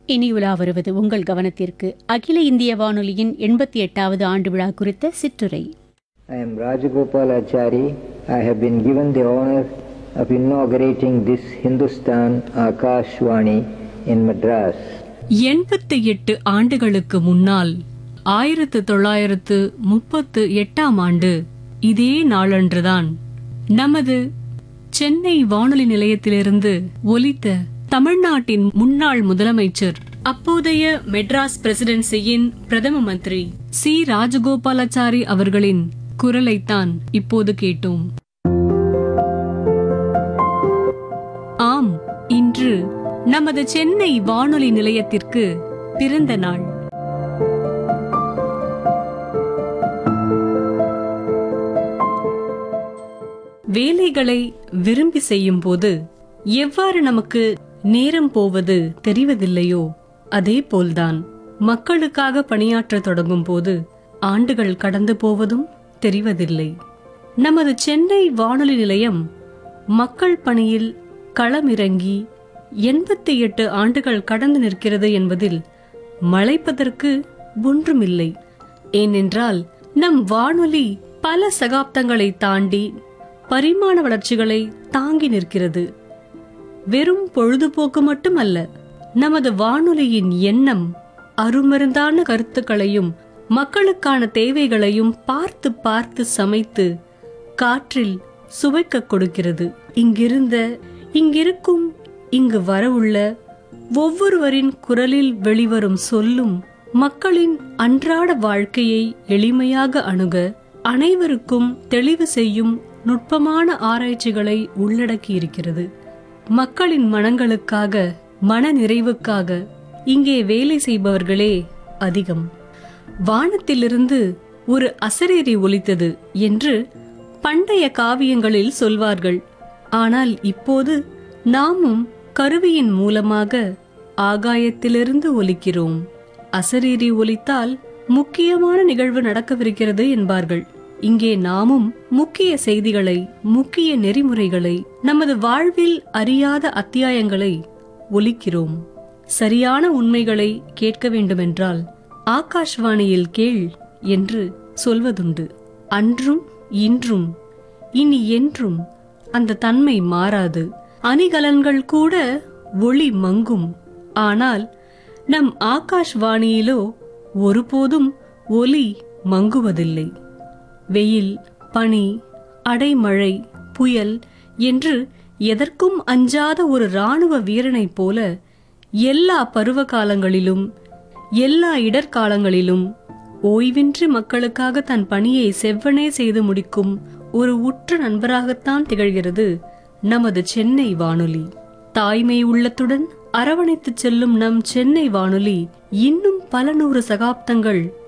இனி உலா வருவது உங்கள் கவனத்திற்கு அகில இந்திய வானொலியின் எண்பத்தி எட்டாவது ஆண்டு விழா குறித்த சிற்றுரை I am Rajagopal Achari. I have been given the honor of inaugurating this Hindustan Akashwani in Madras. எண்பத்தி எட்டு ஆண்டுகளுக்கு முன்னால் ஆயிரத்து தொள்ளாயிரத்து முப்பத்து எட்டாம் ஆண்டு இதே நாளன்றுதான் நமது சென்னை வானொலி நிலையத்திலிருந்து ஒலித்த தமிழ்நாட்டின் முன்னாள் முதலமைச்சர் அப்போதைய மெட்ராஸ் பிரசிடென்சியின் பிரதம மந்திரி சி ராஜகோபாலாச்சாரி அவர்களின் குரலைத்தான் இப்போது கேட்டோம் ஆம் இன்று நமது சென்னை வானொலி நிலையத்திற்கு பிறந்த நாள் வேலைகளை விரும்பி செய்யும் போது எவ்வாறு நமக்கு நேரம் போவது தெரிவதில்லையோ அதே போல்தான் மக்களுக்காக பணியாற்ற தொடங்கும் போது ஆண்டுகள் கடந்து போவதும் தெரிவதில்லை நமது சென்னை வானொலி நிலையம் மக்கள் பணியில் களமிறங்கி எண்பத்தி எட்டு ஆண்டுகள் கடந்து நிற்கிறது என்பதில் மலைப்பதற்கு ஒன்றுமில்லை ஏனென்றால் நம் வானொலி பல சகாப்தங்களை தாண்டி பரிமாண வளர்ச்சிகளை தாங்கி நிற்கிறது வெறும் பொழுதுபோக்கு மட்டுமல்ல நமது வானொலியின் எண்ணம் அருமருந்தான கருத்துக்களையும் மக்களுக்கான தேவைகளையும் பார்த்து பார்த்து சமைத்து காற்றில் சுவைக்க கொடுக்கிறது இங்கிருந்த இங்கிருக்கும் இங்கு வரவுள்ள ஒவ்வொருவரின் குரலில் வெளிவரும் சொல்லும் மக்களின் அன்றாட வாழ்க்கையை எளிமையாக அணுக அனைவருக்கும் தெளிவு செய்யும் நுட்பமான ஆராய்ச்சிகளை உள்ளடக்கி இருக்கிறது மக்களின் மனங்களுக்காக மன நிறைவுக்காக இங்கே வேலை செய்பவர்களே அதிகம் வானத்திலிருந்து ஒரு அசரேரி ஒலித்தது என்று பண்டைய காவியங்களில் சொல்வார்கள் ஆனால் இப்போது நாமும் கருவியின் மூலமாக ஆகாயத்திலிருந்து ஒலிக்கிறோம் அசரீரி ஒலித்தால் முக்கியமான நிகழ்வு நடக்கவிருக்கிறது என்பார்கள் இங்கே நாமும் முக்கிய செய்திகளை முக்கிய நெறிமுறைகளை நமது வாழ்வில் அறியாத அத்தியாயங்களை ஒலிக்கிறோம் சரியான உண்மைகளை கேட்க வேண்டுமென்றால் ஆகாஷ்வாணியில் கேள் என்று சொல்வதுண்டு அன்றும் இன்றும் இனி என்றும் அந்த தன்மை மாறாது அணிகலன்கள் கூட ஒளி மங்கும் ஆனால் நம் ஆகாஷ்வாணியிலோ ஒருபோதும் ஒலி மங்குவதில்லை வெயில் பனி அடைமழை புயல் என்று எதற்கும் அஞ்சாத ஒரு ராணுவ வீரனைப் போல எல்லா பருவ காலங்களிலும் எல்லா இடர்காலங்களிலும் ஓய்வின்றி மக்களுக்காக தன் பணியை செவ்வனே செய்து முடிக்கும் ஒரு உற்ற நண்பராகத்தான் திகழ்கிறது நமது சென்னை வானொலி தாய்மை உள்ளத்துடன் அரவணைத்துச் செல்லும் நம் சென்னை வானொலி இன்னும் பல நூறு சகாப்தங்கள்